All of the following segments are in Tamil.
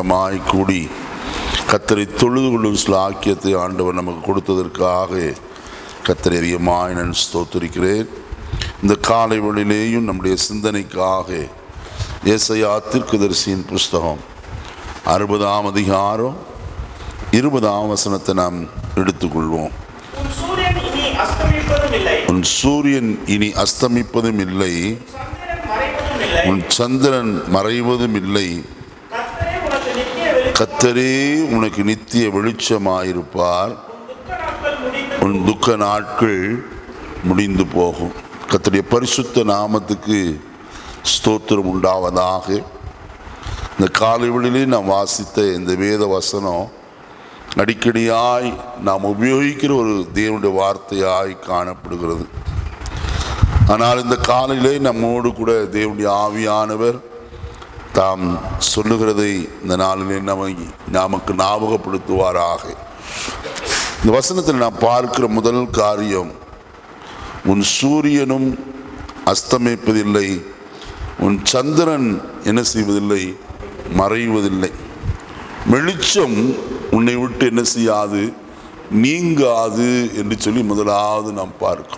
மாய் கூடி கத்தரை தொழுது கொள்ளும் சில ஆக்கியத்தை ஆண்டவர் நமக்கு கொடுத்ததற்காக கத்தரை அதிகமாய் நான் ஸ்தோத்திருக்கிறேன் இந்த காலை வழியிலேயும் நம்முடைய சிந்தனைக்காக ஏசையா தீர்க்கதரிசியின் புஸ்தகம் அறுபதாம் அதிகாரம் இருபதாம் வசனத்தை நாம் எடுத்துக்கொள்வோம் உன் சூரியன் இனி அஸ்தமிப்பதும் இல்லை உன் சூரியன் இனி அஸ்தமிப்பதும் இல்லை சந்திரன் மறைவதும் இல்லை உன் சந்திரன் மறைவதும் இல்லை கர்த்தரே உனக்கு நித்திய வெளிச்சம் கத்தரே உனக்கு நித்திய வெளிச்சமாயிருப்பார் உன் துக்க உன் துக்க நாட்கள் முடிந்து நாட்கள் முடிந்து போகும் கத்தருடைய பரிசுத்த நாமத்துக்கு ஸ்தோத்திரம் உண்டாவதாக இந்த காலைவெளியிலே நாம் வாசித்த இந்த வேத வசனம் அடிக்கடியாய் நாம் உபயோகிக்கிற ஒரு தேவனுடைய வார்த்தையாய் காணப்படுகிறது ஆனால் இந்த காலையிலே நம்மோடு கூட தேவனுடைய ஆவியானவர் தாம் சொல்லுகிறதை இந்த நாளிலே நம்ம நமக்கு ஞாபகப்படுத்துவாராக இந்த வசனத்தில் நான் பார்க்கிற முதல் காரியம் உன் சூரியனும் அஸ்தமிப்பதில்லை உன் சந்திரன் என்ன செய்வதில்லை மறைவதில்லை வெளிச்சம் உன்னை விட்டு என்ன செய்யாது நீங்காது என்று சொல்லி முதலாவது நாம் பார்க்கிறோம்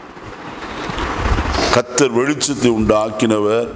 கத்தர் வெளிச்சத்தை உண்டாக்கினவர்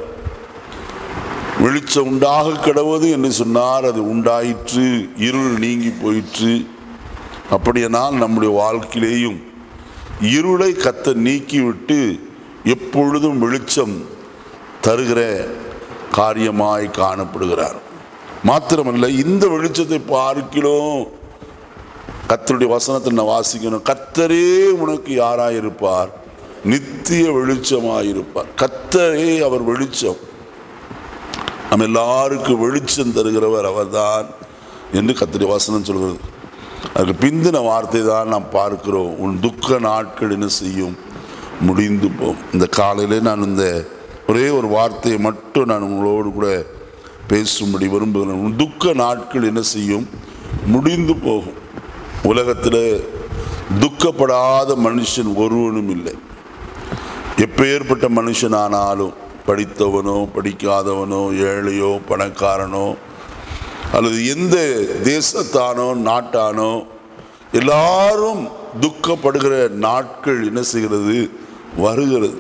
வெளிச்சம் உண்டாக கிடவது என்று சொன்னார் அது உண்டாயிற்று இருள் நீங்கி போயிற்று அப்படியானால் நம்முடைய வாழ்க்கையிலேயும் இருளை கத்த நீக்கிவிட்டு எப்பொழுதும் வெளிச்சம் தருகிற காரியமாய் காணப்படுகிறார் மாத்திரமல்ல இந்த வெளிச்சத்தை பார்க்கிறோம் கத்தருடைய வசனத்தை நான் வாசிக்கணும் கத்தரே உனக்கு யாராயிருப்பார் நித்திய வெளிச்சமாயிருப்பார் கத்தரே அவர் வெளிச்சம் நம்ம எல்லாருக்கும் வெளிச்சம் தருகிறவர் அவர்தான் என்று கத்தருடைய வசனம் சொல்கிறது அதுக்கு பிந்தின வார்த்தை தான் நாம் பார்க்கிறோம் உன் துக்க நாட்கள் என்ன செய்யும் முடிந்து போகும் இந்த காலையிலே நான் இந்த ஒரே ஒரு வார்த்தையை மட்டும் நான் உங்களோடு கூட பேசும்படி விரும்புகிறேன் உன் துக்க நாட்கள் என்ன செய்யும் முடிந்து போகும் உலகத்தில் துக்கப்படாத மனுஷன் ஒருவனும் இல்லை எப்பேற்பட்ட மனுஷனானாலும் படித்தவனோ படிக்காதவனோ ஏழையோ பணக்காரனோ அல்லது எந்த தேசத்தானோ நாட்டானோ எல்லாரும் துக்கப்படுகிற நாட்கள் என்ன செய்கிறது வருகிறது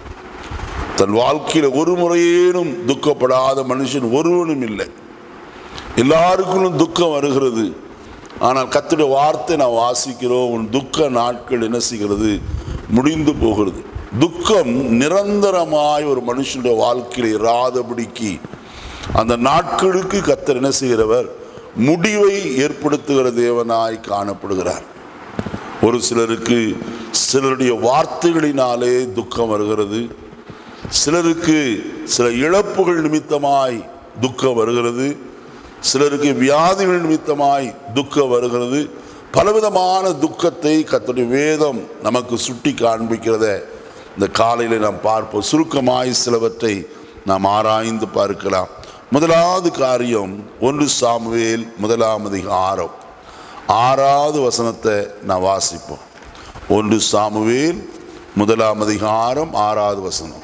தன் வாழ்க்கையில் ஒரு முறையேனும் துக்கப்படாத மனுஷன் ஒருவனும் இல்லை எல்லாருக்கும் துக்கம் வருகிறது ஆனால் கத்துடைய வார்த்தை நான் வாசிக்கிறோம் உன் துக்க நாட்கள் என்ன செய்கிறது முடிந்து போகிறது துக்கம் நிரந்தரமாய் ஒரு மனுஷனுடைய வாழ்க்கையில் இராதபடிக்கு அந்த நாட்களுக்கு கத்தர் என்ன செய்கிறவர் முடிவை ஏற்படுத்துகிற தேவனாய் காணப்படுகிறார் ஒரு சிலருக்கு சிலருடைய வார்த்தைகளினாலே துக்கம் வருகிறது சிலருக்கு சில இழப்புகள் நிமித்தமாய் துக்கம் வருகிறது சிலருக்கு வியாதிகள் நிமித்தமாய் துக்கம் வருகிறது பலவிதமான துக்கத்தை கத்துடைய வேதம் நமக்கு சுட்டி காண்பிக்கிறத இந்த காலையில் நாம் பார்ப்போம் சுருக்கமாய் சிலவற்றை நாம் ஆராய்ந்து பார்க்கலாம் முதலாவது காரியம் ஒன்று சாமுவேல் முதலாம் அதிகாரம் ஆறாவது வசனத்தை நான் வாசிப்போம் ஒன்று சாமுவேல் முதலாம் அதிகாரம் ஆறாவது வசனம்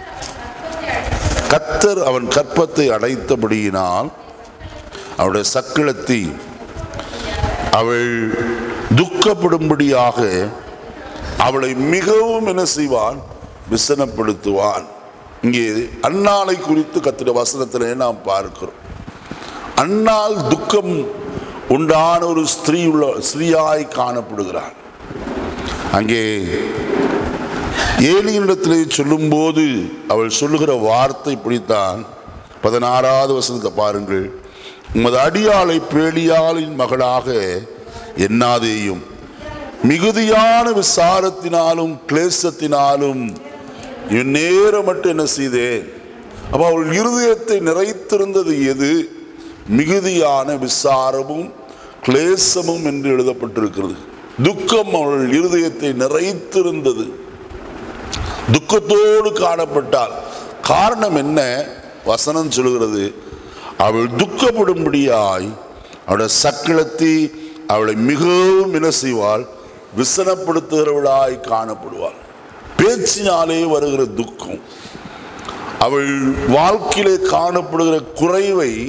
கத்தர் அவன் கற்பத்தை அடைத்தபடியினால் அவருடைய சக்களத்தை அவள் துக்கப்படும்படியாக அவளை மிகவும் என்ன செய்வான் விசனப்படுத்துவான் இங்கே அன்னாளை குறித்து கத்திர வசனத்திலே நாம் பார்க்கிறோம் அன்னாள் துக்கம் உண்டான ஒரு ஸ்திரீ உள்ள ஸ்திரீயாய் காணப்படுகிறாள் அங்கே ஏலியனிடத்திலே சொல்லும்போது அவள் சொல்லுகிற வார்த்தை இப்படித்தான் பதினாறாவது வசனத்தை பாருங்கள் உமது அடியாளை பேலியாளின் மகளாக எண்ணாதேயும் மிகுதியான விசாரத்தினாலும் கிளேசத்தினாலும் இவன் நேரம் மட்டும் என்ன செய்தேன் அப்ப அவள் இருதயத்தை நிறைத்திருந்தது எது மிகுதியான விசாரமும் கிளேசமும் என்று எழுதப்பட்டிருக்கிறது துக்கம் அவள் இருதயத்தை நிறைத்திருந்தது துக்கத்தோடு காணப்பட்டாள் காரணம் என்ன வசனம் சொல்கிறது அவள் துக்கப்படும்படியாய் அவளுடைய சக்களத்தை அவளை மிகவும் என்ன செய்வாள் விசனப்படுத்துகிறவளாய் காணப்படுவாள் பேச்சினாலே வருகிற துக்கம் அவள் வாழ்க்கையிலே காணப்படுகிற குறைவை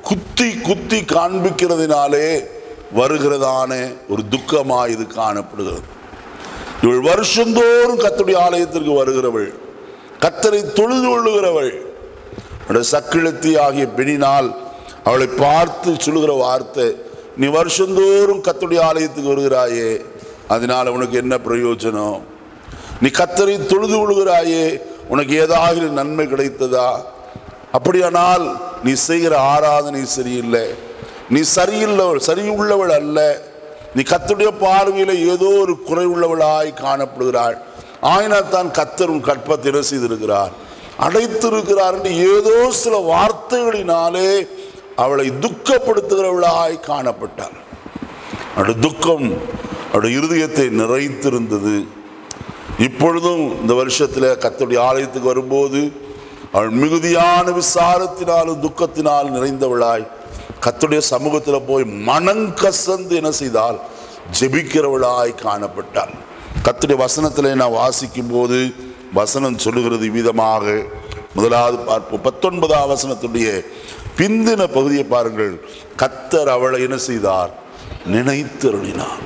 குத்தி குத்தி காண்பிக்கிறதினாலே வருகிறதான ஒரு துக்கமாய் இது காணப்படுகிறது இவள் வருஷந்தோறும் கத்துடைய ஆலயத்திற்கு வருகிறவள் கத்தரை தொழுது கொள்ளுகிறவள் அவளுடைய சக்கிழத்தி ஆகிய பெண்ணினால் அவளை பார்த்து சொல்லுகிற வார்த்தை நீ வருஷந்தோறும் கத்துடைய ஆலயத்துக்கு வருகிறாயே அதனால் உனக்கு என்ன பிரயோஜனம் நீ கத்தரை தொழுது கொள்கிறாயே உனக்கு ஏதாவது நன்மை கிடைத்ததா அப்படியானால் நீ செய்கிற ஆராதனை சரியில்லை நீ சரியில்லவள் சரியுள்ளவள் அல்ல நீ கத்துடைய பார்வையில் ஏதோ ஒரு குறை உள்ளவளாய் காணப்படுகிறாள் ஆயினால் தான் கத்தர் உன் கற்பத்தை என்ன செய்திருக்கிறார் அடைத்திருக்கிறார் என்று ஏதோ சில வார்த்தைகளினாலே அவளை துக்கப்படுத்துகிறவளாய் காணப்பட்டாள் அவருடைய துக்கம் அவருடைய இருதயத்தை நிறைத்திருந்தது இப்பொழுதும் இந்த வருஷத்தில் கர்த்தருடைய ஆலயத்துக்கு வரும்போது அவள் மிகுதியான விசாரத்தினாலும் துக்கத்தினால் நிறைந்தவளாய் கர்த்தருடைய சமூகத்தில் போய் மனங்கசந்து என்ன செய்தால் ஜெபிக்கிறவளாய் காணப்பட்டாள் கர்த்தருடைய வசனத்தில் நான் வாசிக்கும் போது வசனம் சொல்லுகிறது விதமாக முதலாவது பார்ப்போம் பத்தொன்பதாம் வசனத்துடைய பிந்தின பகுதியை பாருங்கள் கத்தர் அவளை என்ன செய்தார் நினைத்தருளினார்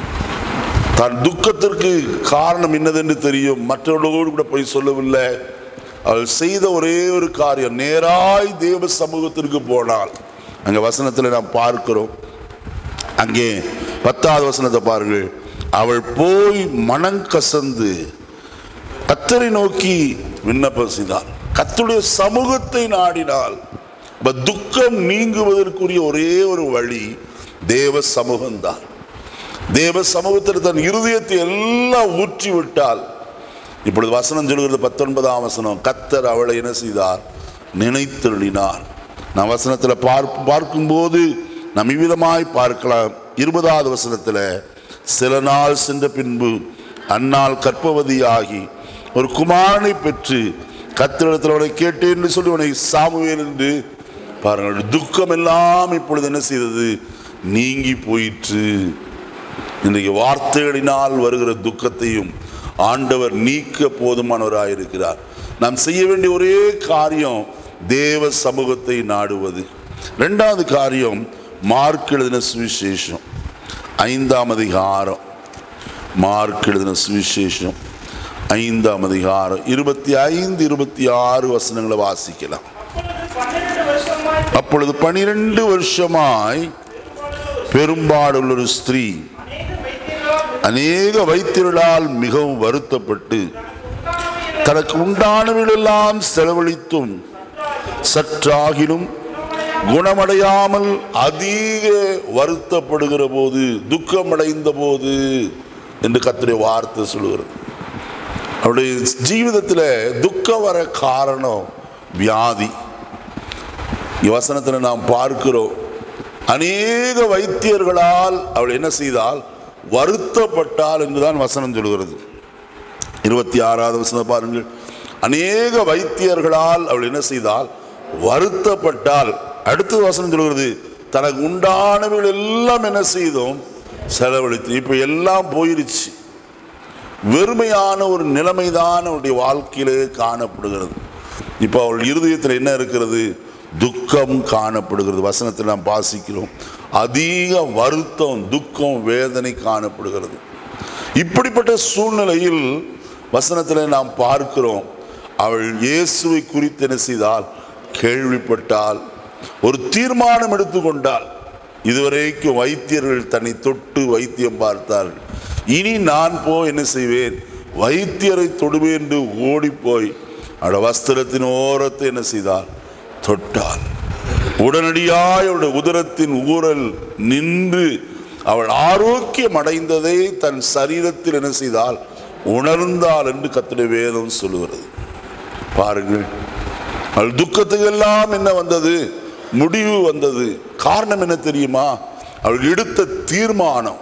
தன் துக்கத்திற்கு காரணம் என்னதென்று தெரியும் மற்றவர்களோடு கூட போய் சொல்லவில்லை அவள் செய்த ஒரே ஒரு காரியம் நேராய் தேவ சமூகத்திற்கு போனாள் அங்க வசனத்தில் நாம் பார்க்கிறோம் அங்கே பத்தாவது வசனத்தை பாருங்கள் அவள் போய் மனங்கசந்து கத்தரை நோக்கி விண்ணப்பம் செய்தாள் கத்தருடைய சமூகத்தை நாடினாள் அப்ப துக்கம் நீங்குவதற்குரிய ஒரே ஒரு வழி தேவ சமூகம்தான் தேவ சமூகத்தில் தன் இருதயத்தை எல்லாம் ஊற்றி விட்டால் இப்பொழுது வசனம் சொல்கிறது பத்தொன்பதாம் வசனம் கத்தர் அவளை என்ன செய்தார் நினைத்தருளினார் நான் வசனத்தில் பார்ப் பார்க்கும்போது நம் இவ்விதமாய் பார்க்கலாம் இருபதாவது வசனத்தில் சில நாள் சென்ற பின்பு அந்நாள் கற்பவதியாகி ஒரு குமாரனை பெற்று கத்திரிடத்தில் அவனை கேட்டேன் என்று சொல்லி உன்னை சாமுவேல் என்று பாருங்கள் துக்கம் எல்லாம் இப்பொழுது என்ன செய்தது நீங்கி போயிற்று இன்றைக்கு வார்த்தைகளினால் வருகிற துக்கத்தையும் ஆண்டவர் நீக்க போதுமானவராயிருக்கிறார் நாம் செய்ய வேண்டிய ஒரே காரியம் தேவ சமூகத்தை நாடுவது ரெண்டாவது காரியம் மார்க் எழுதின சுவிசேஷம் ஐந்தாம் அதிகாரம் மார்க் எழுதின சுவிசேஷம் ஐந்தாம் அதிகாரம் இருபத்தி ஐந்து இருபத்தி ஆறு வசனங்களை வாசிக்கலாம் அப்பொழுது பன்னிரண்டு வருஷமாய் அப்பொழுது பனிரெண்டு வருஷமாய் பெரும்பாடுள்ள ஒரு ஸ்திரீ அநேக வைத்தியர்களால் அநேக வைத்தியர்களால் மிகவும் வருத்தப்பட்டு தனக்கு உண்டானவர்களெல்லாம் செலவழித்தும் சற்றாகிலும் குணமடையாமல் அதிக வருத்தப்படுகிற போது துக்கமடைந்த போது என்று கத்துடைய வார்த்தை சொல்லுகிறது அவருடைய ஜீவிதத்தில் துக்கம் வர காரணம் வியாதி வசனத்தில் நாம் பார்க்கிறோம் அநேக வைத்தியர்களால் அவள் என்ன செய்தால் வருத்தப்பட்டால் என்றுதான் வசனம் சொல்கிறது இருபத்தி ஆறாவது வசனம் பாருங்கள் அநேக வைத்தியர்களால் அவள் என்ன செய்தால் வருத்தப்பட்டால் அடுத்த வசனம் சொல்கிறது தனக்கு உண்டானவர்கள் எல்லாம் என்ன செய்தோம் செலவழித்து இப்போ எல்லாம் போயிருச்சு வெறுமையான ஒரு நிலைமைதான் அவளுடைய வாழ்க்கையிலே காணப்படுகிறது இப்போ அவள் இருதயத்தில் என்ன இருக்கிறது துக்கம் காணப்படுகிறது வசனத்தில் நாம் பாசிக்கிறோம் அதிக வருத்தம் துக்கம் வேதனை காணப்படுகிறது இப்படிப்பட்ட சூழ்நிலையில் வசனத்தில் நாம் பார்க்கிறோம் அவள் இயேசுவை குறித்து என்ன செய்தால் கேள்விப்பட்டால் ஒரு தீர்மானம் எடுத்துக்கொண்டாள் இதுவரைக்கும் வைத்தியர்கள் தன்னை தொட்டு வைத்தியம் பார்த்தார்கள் இனி நான் போய் என்ன செய்வேன் வைத்தியரை தொடுவேன் என்று ஓடிப்போய் அவட வஸ்திரத்தின் ஓரத்தை என்ன செய்தாள் தொட்டாள் உடனடியாய் அவளுடைய உதரத்தின் ஊரல் நின்று அவள் ஆரோக்கியம் அடைந்ததை தன் சரீரத்தில் என்ன செய்தால் உணர்ந்தாள் என்று கத்துடைய வேதம் சொல்லுகிறது பாருங்கள் அவள் துக்கத்துக்கு எல்லாம் என்ன வந்தது முடிவு வந்தது காரணம் என்ன தெரியுமா அவள் எடுத்த தீர்மானம்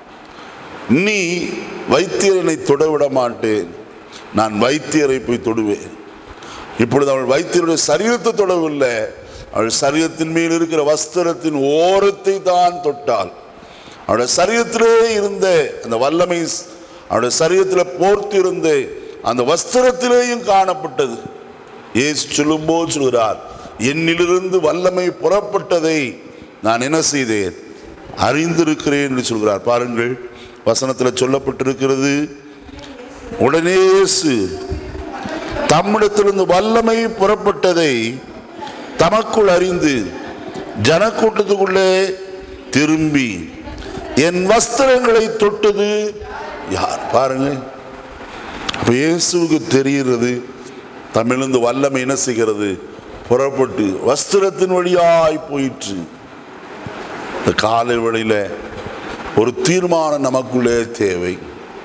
நீ வைத்தியரனை தொட விட மாட்டேன் நான் வைத்தியரை போய் தொடுவேன் இப்பொழுது அவள் வைத்தியருடைய சரீரத்தை தொடவில்லை அவள் சரீரத்தின் மேல் இருக்கிற வஸ்திரத்தின் ஓரத்தை தான் தொட்டாள் அவளுடைய சரீரத்திலே இருந்த அந்த வல்லமை அவளுடைய சரீரத்தில் போர்த்து இருந்த அந்த வஸ்திரத்திலேயும் காணப்பட்டது இயேசு சொல்லும்போது சொல்கிறார் என்னிலிருந்து வல்லமை புறப்பட்டதை நான் என்ன செய்தேன் அறிந்திருக்கிறேன் என்று சொல்கிறார் பாருங்கள் வசனத்தில் சொல்லப்பட்டிருக்கிறது உடனே இயேசு தம்மிடத்திலிருந்து வல்லமை புறப்பட்டதை தமக்குள் அறிந்து ஜனக்கூட்டத்துக்குள்ளே திரும்பி என் வஸ்திரங்களை தொட்டது யார் பாருங்க அப்ப இயேசுவுக்கு தெரிகிறது தமிழ்ந்து வல்லமை என்ன செய்கிறது புறப்பட்டு வஸ்திரத்தின் வழியாய் போயிற்று இந்த காலை வேளையில ஒரு தீர்மானம் நமக்குள்ளே தேவை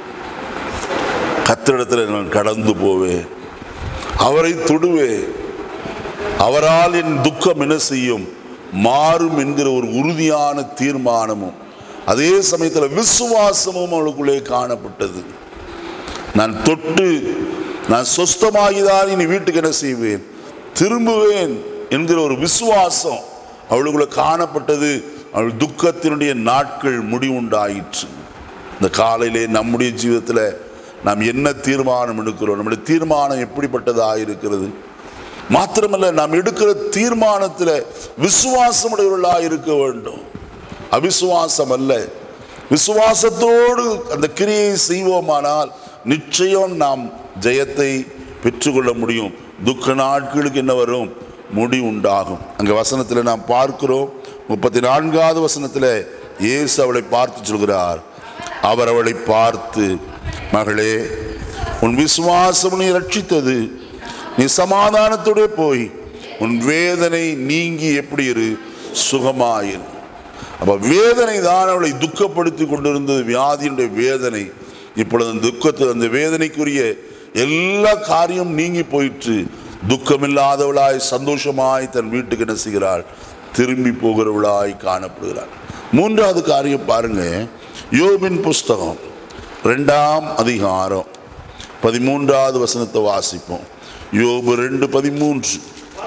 கத்திரிடத்தில் நான் கடந்து போவேன் அவரை தொடுவேன் அவரால் என் துக்கம் என்ன செய்யும் மாறும் என்கிற ஒரு உறுதியான தீர்மானமும் அதே சமயத்தில் விசுவாசமும் அவளுக்குள்ளே காணப்பட்டது நான் தொட்டு நான் சொஸ்தமாகிதான் இனி வீட்டுக்கு என்ன செய்வேன் திரும்புவேன் என்கிற ஒரு விசுவாசம் அவளுக்குள்ள காணப்பட்டது அவள் துக்கத்தினுடைய நாட்கள் முடிவுண்டாயிற்று இந்த காலையிலே நம்முடைய ஜீவிதத்தில் நாம் என்ன தீர்மானம் எடுக்கிறோம் நம்முடைய தீர்மானம் எப்படிப்பட்டதாக இருக்கிறது மாத்திரமல்ல நாம் எடுக்கிற தீர்மானத்தில் விசுவாசமுடையவர்களாக இருக்க வேண்டும் அவிசுவாசம் அல்ல விசுவாசத்தோடு அந்த கிரியை செய்வோமானால் நிச்சயம் நாம் ஜெயத்தை பெற்றுக்கொள்ள முடியும் துக்க நாட்களுக்கு என்ன வரும் முடி உண்டாகும் அங்க வசனத்தில் நாம் பார்க்கிறோம் முப்பத்தி நான்காவது வசனத்தில் இயேசு அவளை பார்த்து சொல்கிறார் அவர் அவளை பார்த்து மகளே உன் விசுவாசம் நீ ரட்சித்தது நீ சமாதானத்தோட போய் உன் வேதனை நீங்கி எப்படி இரு சுகமாயிரு அப்ப வேதனை தான் அவளை துக்கப்படுத்தி கொண்டிருந்தது வியாதியினுடைய வேதனை இப்பொழுது அந்த துக்கத்து அந்த வேதனைக்குரிய எல்லா காரியம் நீங்கி போயிற்று துக்கமில்லாதவளாய் சந்தோஷமாய் தன் வீட்டுக்கு என்ன செய்கிறாள் திரும்பி போகிறவளாய் காணப்படுகிறாள் மூன்றாவது காரியம் பாருங்க யோபின் புஸ்தகம் ரெண்டாம் அதிகாரம் பதிமூன்றாவது வசனத்தை வாசிப்போம் யோபு ரெண்டு பதிமூன்று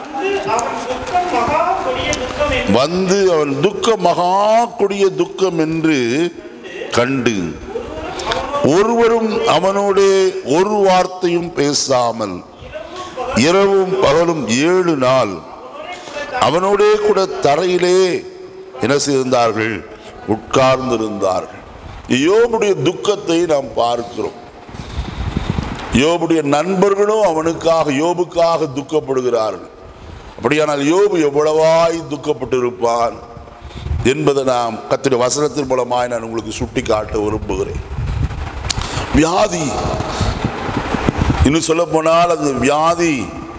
வந்து அவன் துக்கம் மகா கொடிய துக்கம் வந்து அவன் துக்க மகா கொடிய துக்கம் என்று என்று கண்டு ஒருவரும் அவனோடே ஒரு வார்த்தையும் பேசாமல் இரவும் பகலும் ஏழு நாள் அவனோடே கூட தரையிலே என்ன செய்திருந்தார்கள் உட்கார்ந்திருந்தார்கள் யோபுடைய துக்கத்தை நாம் பார்க்கிறோம் யோபுடைய நண்பர்களும் அவனுக்காக யோபுக்காக துக்கப்படுகிறார்கள் அப்படியானால் யோபு எவ்வளவாய் துக்கப்பட்டிருப்பான் என்பதை நாம் கத்திர வசனத்தின் மூலமாய் நான் உங்களுக்கு சுட்டி காட்ட விரும்புகிறேன் வியாதி இன்னும் சொல்ல போனால் அந்த வியாதி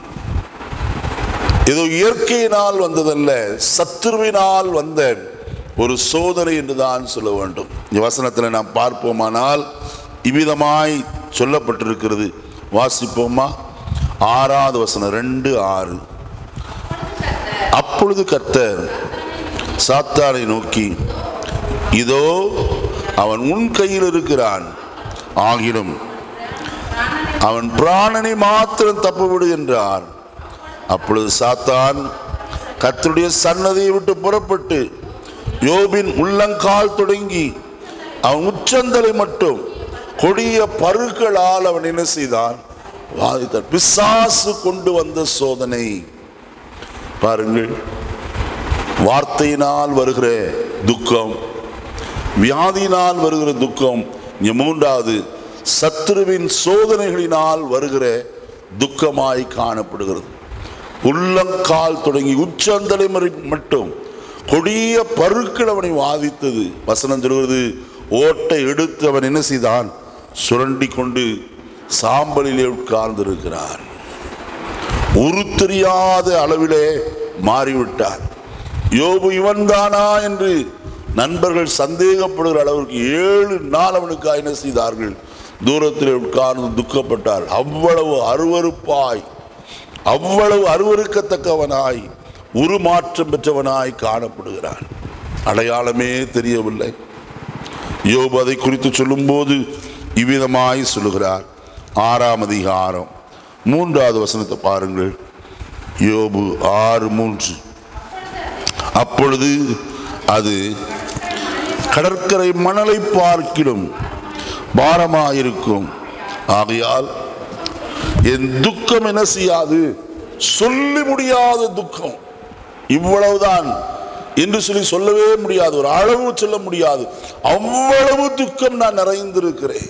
ஏதோ இயற்கையினால் வந்ததல்ல சத்துருவினால் வந்த ஒரு சோதனை என்றுதான் சொல்ல வேண்டும் இந்த வசனத்தில் நாம் பார்ப்போமானால் இவ்விதமாய் சொல்லப்பட்டிருக்கிறது வாசிப்போமா ஆறாவது வசனம் ரெண்டு ஆறு அப்பொழுது கர்த்தர் சாத்தானை நோக்கி இதோ அவன் உன் கையில் இருக்கிறான் ஆகிலும் அவன் பிராணனை மாத்திரம் தப்பு விடு என்றார் அப்பொழுது சாத்தான் கர்த்தருடைய சன்னதியை விட்டு புறப்பட்டு யோபின் உள்ளங்கால் தொடங்கி அவன் உச்சந்தலை மட்டும் கொடிய பருக்களால் அவன் என்ன செய்தான் வாதித்தான் பிசாசு கொண்டு வந்த சோதனை பாருங்கள் வார்த்தையினால் வருகிற துக்கம் வியாதியினால் வருகிற துக்கம் இங்க மூன்றாவது சத்துருவின் சோதனைகளினால் வருகிற துக்கமாய் காணப்படுகிறது உள்ளங்கால் தொடங்கி உச்சந்தலை வரை மட்டும் கொடிய பருக்கள் அவனை வாதித்தது வசனம் சொல்கிறது ஓட்டை எடுத்து அவன் என்ன செய்தான் சுரண்டி கொண்டு சாம்பலிலே உட்கார்ந்திருக்கிறான் உரு தெரியாத அளவிலே மாறிவிட்டார் யோபு இவன்தானா என்று நண்பர்கள் சந்தேகப்படுகிற அளவிற்கு ஏழு நாள் அவனுக்கு என்ன செய்தார்கள் தூரத்தில் உட்கார்ந்து துக்கப்பட்டார் அவ்வளவு அருவருப்பாய் அவ்வளவு அருவருக்கத்தக்கவனாய் உருமாற்றம் பெற்றவனாய் காணப்படுகிறான் அடையாளமே தெரியவில்லை யோபு அதை குறித்து சொல்லும்போது இவ்விதமாய் சொல்லுகிறார் ஆறாம் அதிகாரம் மூன்றாவது வசனத்தை பாருங்கள் யோபு ஆறு மூன்று அப்பொழுது அது கடற்கரை மணலை பார்க்கிலும் பாரமாயிருக்கும் ஆகையால் என் துக்கம் என்ன செய்யாது சொல்லி முடியாத துக்கம் இவ்வளவுதான் என்று சொல்லி சொல்லவே முடியாது ஒரு அளவு சொல்ல முடியாது அவ்வளவு துக்கம் நான் நிறைந்திருக்கிறேன்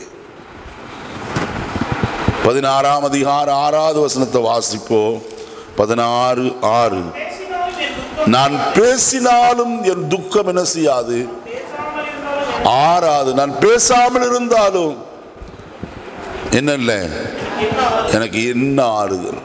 பதினாறாம் அதிகாரம் ஆறாவது வசனத்தை வாசிப்போம் பதினாறு ஆறு நான் பேசினாலும் என் துக்கம் என்ன செய்யாது ஆறாது நான் பேசாமல் இருந்தாலும் என்ன இல்லை எனக்கு என்ன ஆறுதல்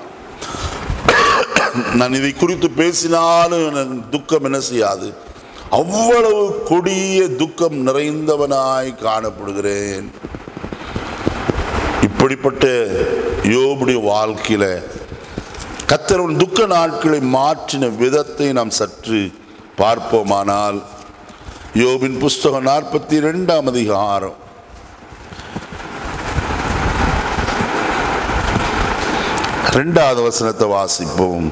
நான் இதை குறித்து பேசினாலும் எனக்கு துக்கம் என்ன செய்யாது அவ்வளவு கொடிய துக்கம் நிறைந்தவனாய் காணப்படுகிறேன் இப்படிப்பட்ட யோபுடைய வாழ்க்கையில கத்தரவன் துக்க நாட்களை மாற்றின விதத்தை நாம் சற்று பார்ப்போமானால் யோபின் புஸ்தகம் நாற்பத்தி ரெண்டாம் அதிகாரம் ரெண்டாவது வசனத்தை வாசிப்போம்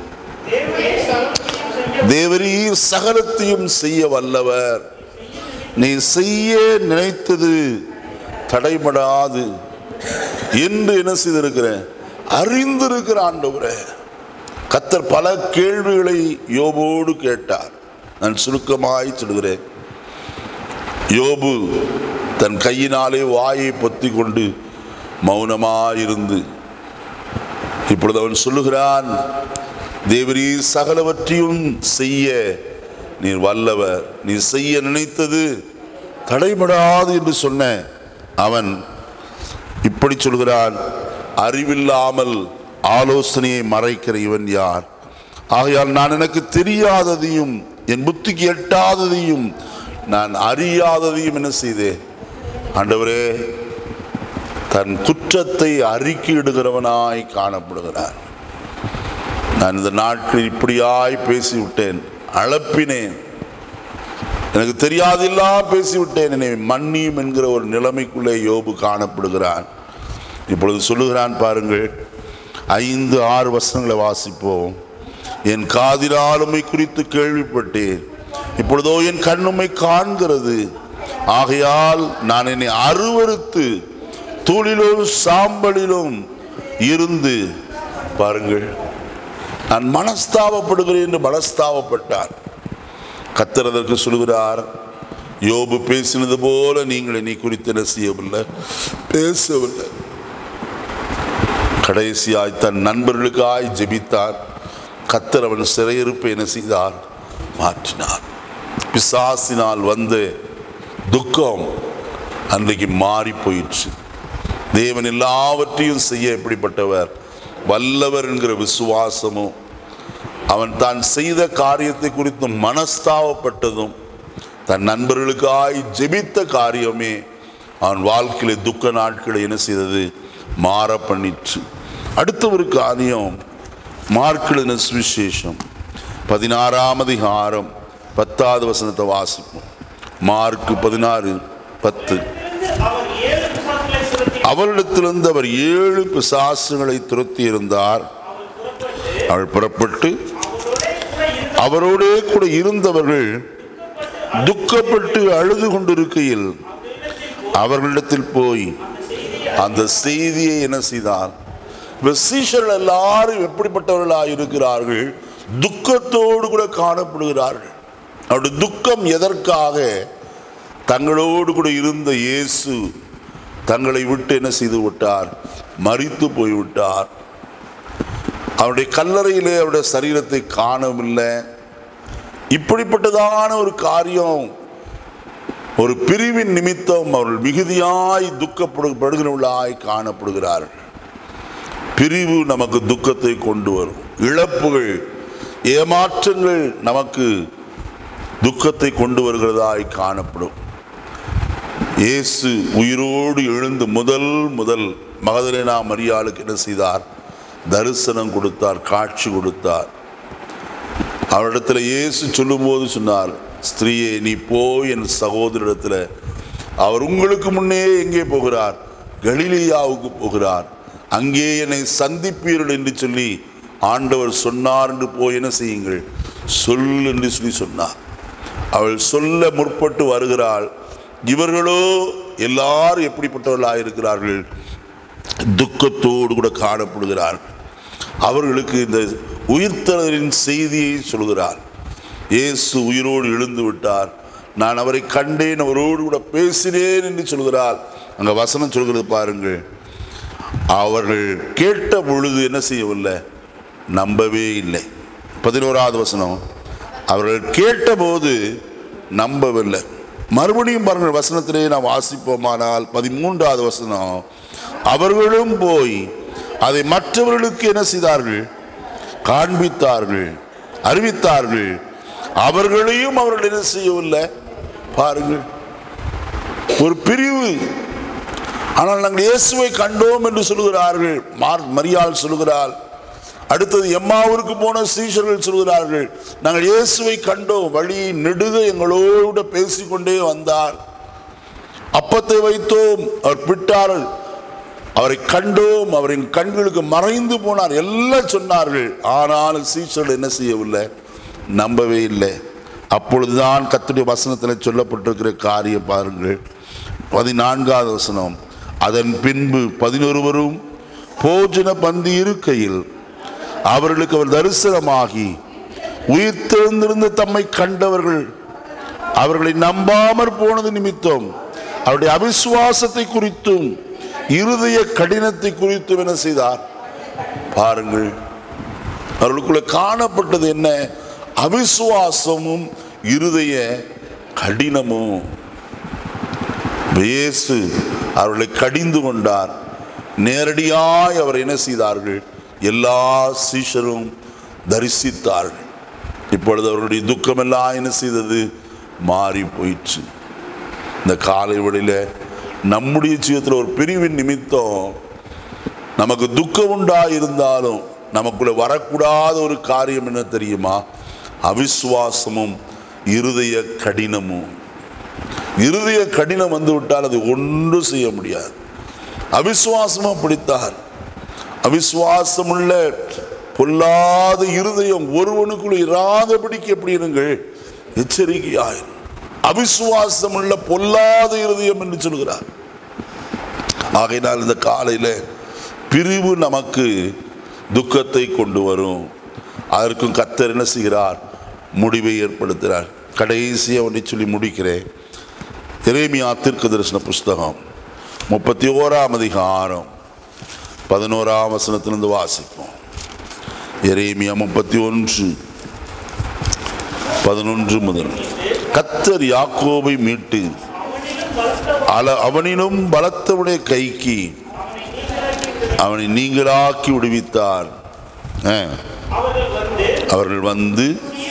தேவரீர் சகலத்தையும் செய்ய வல்லவர் நீ செய்ய நினைத்தது தடைபடாது என்று என்ன செய்திருக்கிற அறிந்திருக்கிற ஆண்டவரே கத்தர் பல கேள்விகளை யோபோடு கேட்டார் நான் சுருக்கமாய் சொல்கிறேன் யோபு தன் கையினாலே வாயை பொத்தி கொண்டு மௌனமாயிருந்து இப்பொழுது அவன் சொல்லுகிறான் தேவரீ சகலவற்றையும் செய்ய நீர் வல்லவர் நீ செய்ய நினைத்தது தடைபடாது என்று சொன்ன அவன் இப்படி சொல்கிறான் அறிவில்லாமல் ஆலோசனையை மறைக்கிற இவன் யார் ஆகையால் நான் எனக்கு தெரியாததையும் என் புத்திக்கு எட்டாததையும் நான் அறியாததையும் என்ன செய்தேன் ஆண்டவரே தன் குற்றத்தை அறிக்கையிடுகிறவனாய் காணப்படுகிறான் நான் இந்த நாட்களில் இப்படியாய் பேசிவிட்டேன் அளப்பினேன் எனக்கு தெரியாதெல்லாம் பேசிவிட்டேன் என்னை மன்னியும் என்கிற ஒரு நிலைமைக்குள்ளே யோபு காணப்படுகிறான் இப்பொழுது சொல்லுகிறான் பாருங்கள் ஐந்து ஆறு வசனங்களை வாசிப்போம் என் காதினால் உம்மை குறித்து கேள்விப்பட்டேன் இப்பொழுதோ என் கண்ணுமை காண்கிறது ஆகையால் நான் என்னை அருவருத்து தூளிலும் சாம்பலிலும் இருந்து பாருங்கள் நான் மனஸ்தாபப்படுகிறேன் என்று மனஸ்தாபப்பட்டார் கத்தர் அதற்கு சொல்கிறார் யோபு பேசினது போல நீங்கள் என்னை குறித்து என்ன செய்யவில்லை பேசவில்லை கடைசியாய் தன் நண்பர்களுக்காய் ஜெபித்தார் கத்தர் அவன் சிறையிருப்பை என்ன செய்தார் மாற்றினார் பிசாசினால் வந்து துக்கம் அன்றைக்கு மாறி போயிற்று தேவன் எல்லாவற்றையும் செய்ய எப்படிப்பட்டவர் வல்லவர் என்கிற விசுவாசமும் அவன் தான் செய்த காரியத்தை குறித்து மனஸ்தாபப்பட்டதும் தன் நண்பர்களுக்காய் ஜெபித்த காரியமே அவன் வாழ்க்கையில துக்க நாட்களை என்ன செய்தது மாற பண்ணிற்று அடுத்த ஒரு காரியம் மார்க்கிழின சுவிசேஷம் பதினாறாம் அதிகாரம் பத்தாவது வசனத்தை வாசிப்போம் மார்க் பதினாறு பத்து அவர் ஏழு பிசாசுகளை துரத்தி அவளிடத்திலிருந்து அவர் ஏழு பிசாசுகளை துரத்தி இருந்தார் அவள் புறப்பட்டு அவரோடே கூட இருந்தவர்கள் துக்கப்பட்டு அழுது கொண்டிருக்கையில் அவர்களிடத்தில் போய் அந்த செய்தியை என்ன செய்தார் இப்ப சீஷர்கள் எல்லாரும் எப்படிப்பட்டவர்களாக இருக்கிறார்கள் துக்கத்தோடு கூட காணப்படுகிறார்கள் அவருடைய துக்கம் எதற்காக தங்களோடு கூட இருந்த இயேசு தங்களை விட்டு என்ன செய்து விட்டார் மறித்து போய்விட்டார் அவருடைய கல்லறையிலே அவருடைய சரீரத்தை காணவில்லை இப்படிப்பட்டதான ஒரு காரியம் ஒரு பிரிவின் நிமித்தம் அவர்கள் மிகுதியாய் துக்கப்படுகிறவர்களாய் காணப்படுகிறார்கள் பிரிவு நமக்கு துக்கத்தை கொண்டு வரும் இழப்புகள் ஏமாற்றங்கள் நமக்கு துக்கத்தை கொண்டு வருகிறதாய் காணப்படும் இயேசு உயிரோடு எழுந்து முதல் முதல் மகதலேனா மரியாளுக்கு என்ன செய்தார் தரிசனம் கொடுத்தார் காட்சி கொடுத்தார் அவரிடத்துல இயேசு சொல்லும்போது சொன்னார் ஸ்திரீயே நீ போய் என் சகோதரிடத்துல அவர் உங்களுக்கு முன்னே எங்கே போகிறார் கலிலியாவுக்கு போகிறார் அங்கே என்னை சந்திப்பீர்கள் என்று சொல்லி ஆண்டவர் சொன்னார் என்று போய் என்ன செய்யுங்கள் சொல் என்று சொல்லி சொன்னார் அவள் சொல்ல முற்பட்டு வருகிறாள் இவர்களோ எல்லாரும் எப்படிப்பட்டவர்களாக இருக்கிறார்கள் துக்கத்தோடு கூட காணப்படுகிறார்கள் அவர்களுக்கு இந்த உயிர்த்தலின் செய்தியை சொல்கிறார் இயேசு உயிரோடு எழுந்து விட்டார் நான் அவரை கண்டேன் அவரோடு கூட பேசினேன் என்று சொல்கிறார் அங்க வசனம் சொல்கிறது பாருங்கள் அவர்கள் கேட்ட பொழுது என்ன செய்யவில்லை நம்பவே இல்லை பதினோராவது வசனம் அவர்கள் கேட்டபோது நம்பவில்லை மறுபடியும் பாருங்கள் வசனத்திலே நாம் வாசிப்போமானால் பதிமூன்றாவது வசனம் அவர்களும் போய் அதை மற்றவர்களுக்கு என்ன செய்தார்கள் காண்பித்தார்கள் அறிவித்தார்கள் அவர்களையும் அவர்கள் என்ன செய்யவில்லை பாருங்கள் ஒரு பிரிவு ஆனால் நாங்கள் இயேசுவை கண்டோம் என்று சொல்கிறார்கள் மார் மரியாள் சொல்கிறாள் அடுத்தது எம்மாவூருக்கு போன சீஷர்கள் சொல்கிறார்கள் நாங்கள் இயேசுவை கண்டோம் வழி நெடுக எங்களோடு பேசிக்கொண்டே வந்தார் அப்பத்தை வைத்தோம் அவர் பிட்டார்கள் அவரை கண்டோம் அவரின் கண்களுக்கு மறைந்து போனார் எல்லாம் சொன்னார்கள் ஆனால் சீஷர்கள் என்ன செய்யவில்லை நம்பவே இல்லை அப்பொழுதுதான் கத்துடைய வசனத்தில் சொல்லப்பட்டிருக்கிற காரியம் பாருங்கள் பதினான்காவது வசனம் அதன் பின்பு பதினொருவரும் போஜன பந்தி இருக்கையில் அவர்களுக்கு அவர் தரிசனமாகி உயிர் தெழுந்திருந்த தம்மை கண்டவர்கள் அவர்களை நம்பாமற் போனது நிமித்தம் அவருடைய அவிசுவாசத்தை குறித்தும் இருதய கடினத்தை குறித்தும் என்ன செய்தார் பாருங்கள் அவர்களுக்குள்ள காணப்பட்டது என்ன அவிசுவாசமும் இருதய கடினமும் இயேசு அவர்களை கடிந்து கொண்டார் நேரடியாய் அவர் என்ன செய்தார்கள் எல்லா சீஷரும் தரிசித்தார்கள் இப்பொழுது அவருடைய துக்கமெல்லாம் என்ன செய்தது மாறி போயிற்று இந்த காலை வழியில் நம்முடைய ஜீவிதத்தில் ஒரு பிரிவின் நிமித்தம் நமக்கு துக்கம் உண்டா இருந்தாலும் நமக்குள்ள வரக்கூடாத ஒரு காரியம் என்ன தெரியுமா அவிசுவாசமும் இருதய கடினமும் இருதய கடினம் வந்து விட்டால் அது ஒன்றும் செய்ய முடியாது அவிசுவாசமும் அப்படித்தான் அவிசுவாசமுள்ள பொல்லாத இருதயம் ஒருவனுக்குள்ள இராதபடிக்கு எப்படி இருங்கள் எச்சரிக்கையாயிரும் அவிசுவாசமுள்ள பொல்லாத இருதயம் என்று சொல்கிறார் ஆகையினால் இந்த காலையில பிரிவு நமக்கு துக்கத்தை கொண்டு வரும் அதற்கும் கத்தர் என்ன செய்கிறார் முடிவை ஏற்படுத்துகிறார் கடைசியாக ஒன்றை சொல்லி முடிக்கிறேன் எரேமியா தீர்க்க தரிசன புஸ்தகம் முப்பத்தி ஓராம் அதிகாரம் பதினோராம் வசனத்திலிருந்து வாசிப்போம் எரேமியா முப்பத்தி ஒன்று பதினொன்று முதல் கத்தர் யாக்கோபை மீட்டு அல அவனினும் பலத்தவுடைய கைக்கு அவனை நீங்களாக்கி விடுவித்தார் ஆ. அவர்கள் வந்து அவர்கள் வந்து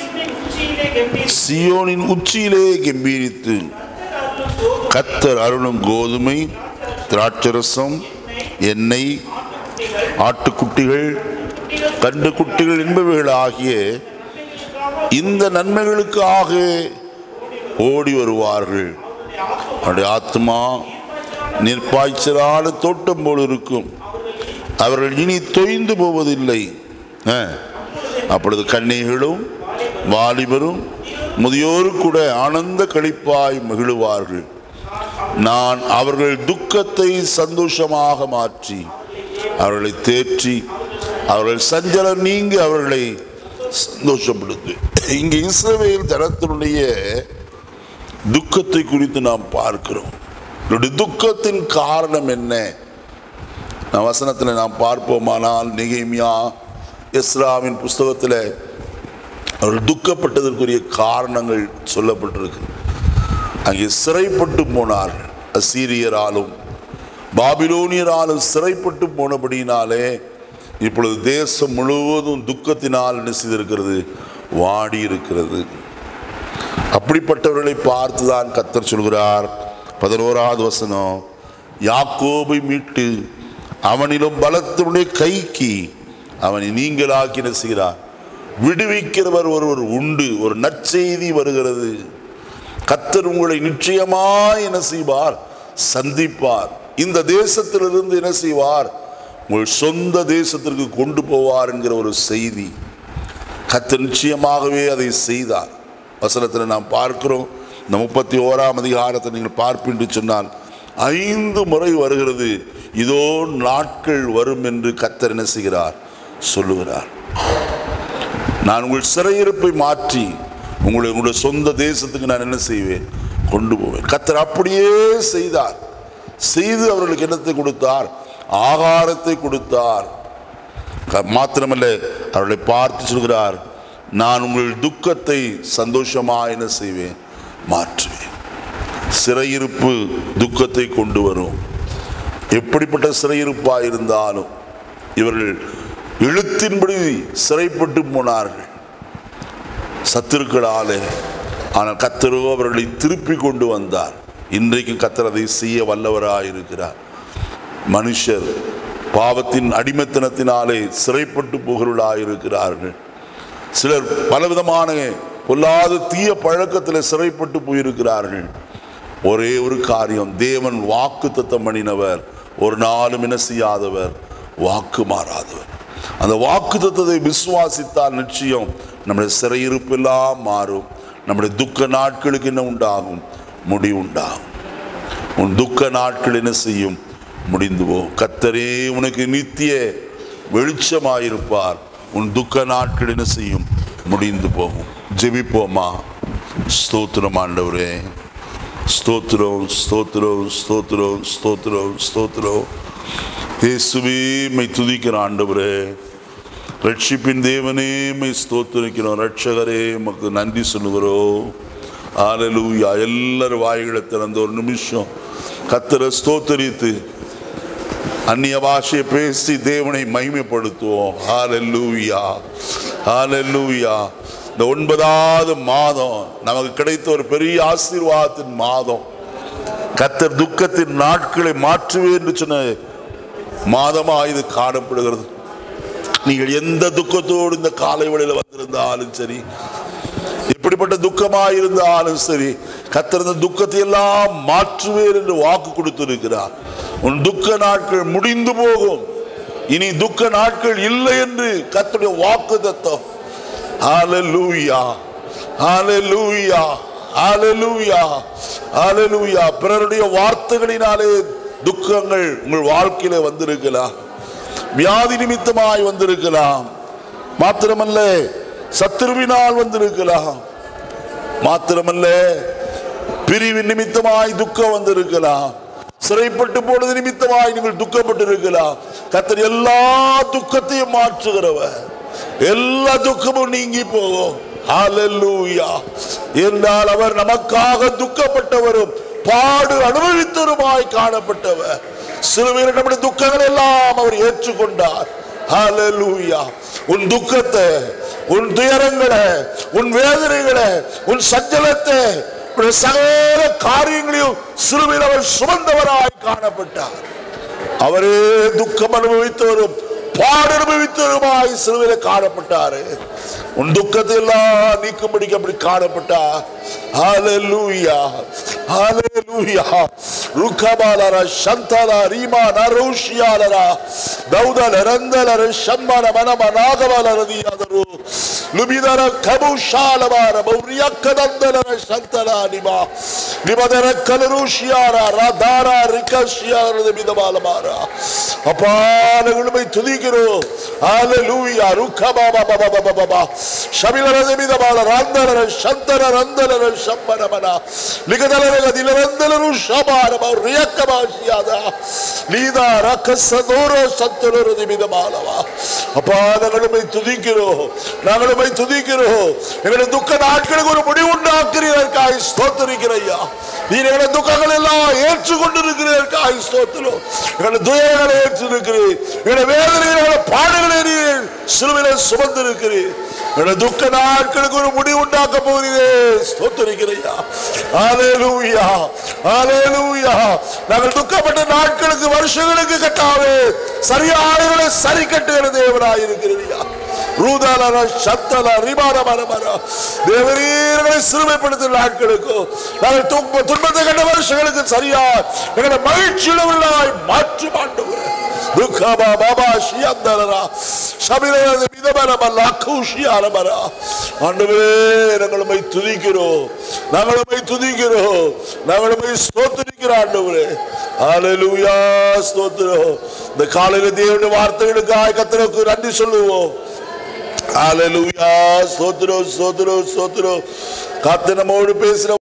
சீயோனின் உச்சியிலே சியோனின் உச்சியிலே கெம்பீரித்து கெம்பீரித்து கத்தர் அருளும் கோதுமை திராட்சரசம் எண்ணெய் ஆட்டுக்குட்டிகள் கண்டு குட்டிகள் என்பவைகள் ஆகிய இந்த நன்மைகளுக்காக ஓடி வருவார்கள் அவருடைய ஆத்மா நிற்பாய்ச்சலான தோட்டம் போல் இருக்கும் அவர்கள் இனி தொய்ந்து போவதில்லை ஆ. அப்பொழுது கன்னிகளும் வாலிபரும் முதியோரு கூட ஆனந்த களிப்பாய் மகிழுவார்கள் நான் அவர்கள் துக்கத்தை சந்தோஷமாக மாற்றி அவர்களை தேற்றி அவர்கள் சஞ்சலம் நீங்கி அவர்களை சந்தோஷப்படுத்து இங்கே இஸ்ரவேல் ஜனத்தினுடைய துக்கத்தை குறித்து நாம் பார்க்கிறோம் இவருடைய துக்கத்தின் காரணம் என்ன நான் வசனத்தில் நாம் பார்ப்போமானால் நெகேமியா எஸ்ராவின் புஸ்தகத்தில் அவர் துக்கப்பட்டதற்குரிய காரணங்கள் சொல்லப்பட்டிருக்கு அங்கே சிறைப்பட்டு போனார்கள் அசீரியராலும் பாபிலோனியராலும் சிறைப்பட்டு போனபடியினாலே இப்பொழுது தேசம் முழுவதும் துக்கத்தினால் என்ன செய்திருக்கிறது வாடி இருக்கிறது அப்படிப்பட்டவர்களை பார்த்துதான் கத்தர் சொல்கிறார் பதினோராவது வசனம் யாக்கோபை மீட்டு அவனிலும் பலத்தினுடைய கைக்கு அவனை நீங்களாக்கி என்ன செய்கிறார் விடுவிக்கிறவர் ஒருவர் உண்டு ஒரு நற்செய்தி வருகிறது கத்தர் உங்களை நிச்சயமாய் என்ன செய்வார் சந்திப்பார் இந்த தேசத்திலிருந்து என்ன செய்வார் உங்கள் சொந்த தேசத்திற்கு கொண்டு போவார் என்கிற ஒரு செய்தி கத்தர் நிச்சயமாகவே அதை செய்தார் வசனத்தில் நாம் பார்க்கிறோம் இந்த முப்பத்தி ஓராம் அதிகாரத்தை நீங்கள் பார்ப்பின்று சொன்னால் ஐந்து முறை வருகிறது இதோ நாட்கள் வரும் என்று கத்தர் என்ன செய்கிறார் சொல்லுகிறார் நான் உங்கள் சிறையிருப்பை மாற்றி உங்களை உங்களுடைய சொந்த தேசத்துக்கு நான் என்ன செய்வேன் கொண்டு போவேன் கத்தர் அப்படியே செய்தார் செய்து அவர்களுக்கு என்னத்தை கொடுத்தார் ஆகாரத்தை கொடுத்தார் க- மாத்திரமல்ல அவர்களை பார்த்து சொல்கிறார் நான் உங்கள் துக்கத்தை சந்தோஷமா என்ன செய்வேன் மாற்றுவேன் சிறையிருப்பு துக்கத்தை கொண்டு வரும் எப்படிப்பட்ட சிறையிருப்பா இருந்தாலும் இவர்கள் எழுத்தின்படி சிறைப்பட்டு போனார்கள் சத்துருக்களாலே ஆனால் கத்தரோ அவர்களை திருப்பி கொண்டு வந்தார் இன்றைக்கும் கத்தர் அதை செய்ய வல்லவராய் இருக்கிறார் மனுஷர் பாவத்தின் அடிமைத்தனத்தினாலே சிறைப்பட்டு போகிறவர்களாய் இருக்கிறார்கள் சிலர் பலவிதமான பொல்லாத தீய பழக்கத்தில் சிறைப்பட்டு போயிருக்கிறார்கள் ஒரே ஒரு காரியம் தேவன் வாக்கு தத்தம் பண்ணினவர் ஒரு நாளும் என்ன செய்யாதவர் வாக்கு மாறாதவர் அந்த வாக்கு தத்தத்தை விசுவாசித்தால் நிச்சயம் நம்முடைய சிறையிருப்பெல்லாம் மாறும் நம்முடைய துக்க நாட்களுக்கு என்ன உண்டாகும் முடிவு உண்டாகும் உன் துக்க நாட்கள் என்ன செய்யும் முடிந்து போ கத்தரே உனக்கு நித்திய வெளிச்சமாயிருப்பார் உன் துக்க நாட்கள் என்ன செய்யும் முடிந்து போகும் ஜெபிப்போமா ஸ்தோத்திரம் ஆண்டவரே ஸ்தோத்திரம் ஸ்தோத்திரம் ஸ்தோத்திரம் ஸ்தோத்திரம் ஸ்தோத்திரம் இயேசுவே மை துதிக்கிற ஆண்டவரே ரட்சிப்பின் தேவனே மை ஸ்தோத்திரிக்கிறோம் ரட்சகரே மக்கு நன்றி சொல்லுகிறோம் ஆலலூயா எல்லாரும் வாய்களை திறந்த ஒரு நிமிஷம் கத்தரை ஸ்தோத்தரித்து அந்நிய பாஷையை பேசி தேவனை மகிமைப்படுத்துவோம் ஹalleluya ஹalleluya இந்த ஒன்பதாவது மாதம் நமக்கு கிடைத்த ஒரு பெரிய ஆசீர்வாதத்தின் மாதம் கத்தர் துக்கத்தின் நாட்களை மாற்றுவேன் என்று சொன்ன மாதமா இது காணப்படுகிறது நீங்கள் எந்த துக்கத்தோடு இந்த காலை வேளையில வந்திருந்தாலும் சரி எப்படிப்பட்ட துக்கமா இருந்தாலும் சரி கத்தர் இந்த துக்கத்தை எல்லாம் மாற்றுவேன் என்று வாக்கு கொடுத்திருக்கிறார் உன் துக்க நாட்கள் முடிந்து போகும் இனி துக்க நாட்கள் இல்லை என்று கத்தருடைய வாக்கு தத்தம் ஹalleluya ஹalleluya ஹalleluya ஹalleluya பிறருடைய வார்த்தைகளினாலே துக்கங்கள் உங்கள் வாழ்க்கையில வந்திருக்கலாம் வியாதி நிமித்தமாய் வந்திருக்கலாம் மாத்திரமல்ல சத்துருவினால் வந்திருக்கலாம் மாத்திரமல்ல பிரிவின் நிமித்தமாய் துக்கம் வந்திருக்கலாம் சிறைப்பட்டு போனது நிமித்தமாய் நீங்கள் துக்கப்பட்டு இருக்கலாம் கத்தர் எல்லா துக்கத்தையும் மாற்றுகிறவர் எல்லா துக்கமும் நீங்கி போகும் ஹalleluya என்றால் அவர் நமக்காக துக்கப்பட்டவரும் பாடு அனுபவித்தவருமாய் காணப்பட்டவர் சிறுவையில் நம்முடைய துக்கங்கள் எல்லாம் அவர் ஏற்றுக்கொண்டார் ஹalleluya உன் துக்கத்தை உன் துயரங்களை உன் வேதனைகளை உன் சஞ்சலத்தை உன் சகல காரியங்களையும் சிறுவையில் அவர் சுமந்தவராய் காணப்பட்டார் அவரே துக்கம் அனுபவித்தவரும் பாடு அனுபவித்தவருமாய் சிறுவையில காணப்பட்டாரு உன் துக்கத்தை எல்லாம் நீக்கும்படிக்கு அப்படி காணப்பட்டார் ஹalleluya ஹalleluya ருக்கபாலர சந்தல ரீமா நரோஷியாலர ದೌದಲ ರಂದಲರ ಶಮ್ಮನ ಮನಮ ನಾಗವಲರದಿಯಾದರು ಲುಬಿದರ ಕಬುಶಾಲವಾರ ಮೌರ್ಯಕ್ಕದಂದಲರ ಶಂತಲ ನಿಮ ನಿಮದರ ಕಲರುಷಿಯಾರ ರದಾರ ರಿಕಶಿಯಾರದ ಮಿದಮಾಲಮಾರ ಅಪಾನಗಳು ತುದಿಗಿರು ಹಾಲೆಲೂಯ ರುಖ ಬಾಬಾ ಬಾಬಾ ಬಾಬಾ ಬಾಬಾ ಶಮಿಲರದ ಮಿದಮಾಲ ರಾಂದಲರ ಶಂತನ ರಂದಲರ ಶಮ್ಮನ ಮನ ಲಿಗದಲರ ದಿಲರಂದಲರು ಶಮಾರ ರಿಯಕ್ಕ ಭಾಷಿಯಾದ ಲೀದ ರಕಸ நூறோ சத்துணர்வு நிமிதமானவா அப்பா நாங்களுமை துதிக்கிறோம் நாங்களுமை துதிக்கிறோம் எங்களுடைய துக்க நாட்களுக்கு ஒரு முடிவு உண்டாக்குறீர்கள் ஸ்தோத்தரிக்கிறையா நீர் எங்களுடைய துக்கங்கள் எல்லாம் ஏற்றுக்கொண்டிருக்கிறீர்கள் ஸ்தோத்திரம் எங்களுடைய துயரங்களை ஏற்றிருக்கிறீர் எங்களுடைய வேதனைகளை பாடுகளை நீர் சிலுவையில சுமந்திருக்கிறீர் எங்களுடைய துக்க நாட்களுக்கு ஒரு முடிவு உண்டாக்க போகிறீரே ஸ்தோத்தரிக்கிறையா ஹalleluya ஹalleluya நாங்கள் துக்கப்பட்ட நாட்களுக்கு வருஷங்களுக்கு கட்டாவே சரியானவர்களை சரி கட்டுகிற தேவனாய் இருக்கிறீயா ரூதாலர சத்தல ரிபார மரமர தேவரீர்களை சிறுமைப்படுத்தும் நாட்களுக்கு நாங்கள் துன்ப துன்பத்தை கண்ட வருஷங்களுக்கு சரியா எங்களை மகிழ்ச்சியுள்ளவர்களாய் மாற்றி மாட்டுகிறேன் துக்கபா பாபா ஷியந்தரா சபிரத மிதபரம லாக்குஷியாரமரா ஆண்டவரே நாங்கள் உம்மை துதிக்கிறோம் நாங்கள் உம்மை துதிக்கிறோம் நாங்கள் உம்மை ஸ்தோத்திரிக்கிறோம் ஆண்டவரே ஹalleluya ஸ்தோத்திரம் இந்த காலையில தேவனுடைய வார்த்தைகளுக்காக கர்த்தருக்கு நன்றி சொல்லுவோம் ஹalleluya ஸ்தோத்திரம் ஸ்தோத்திரம் ஸ்தோத்திரம் கர்த்தர் நம்மோடு பேசுற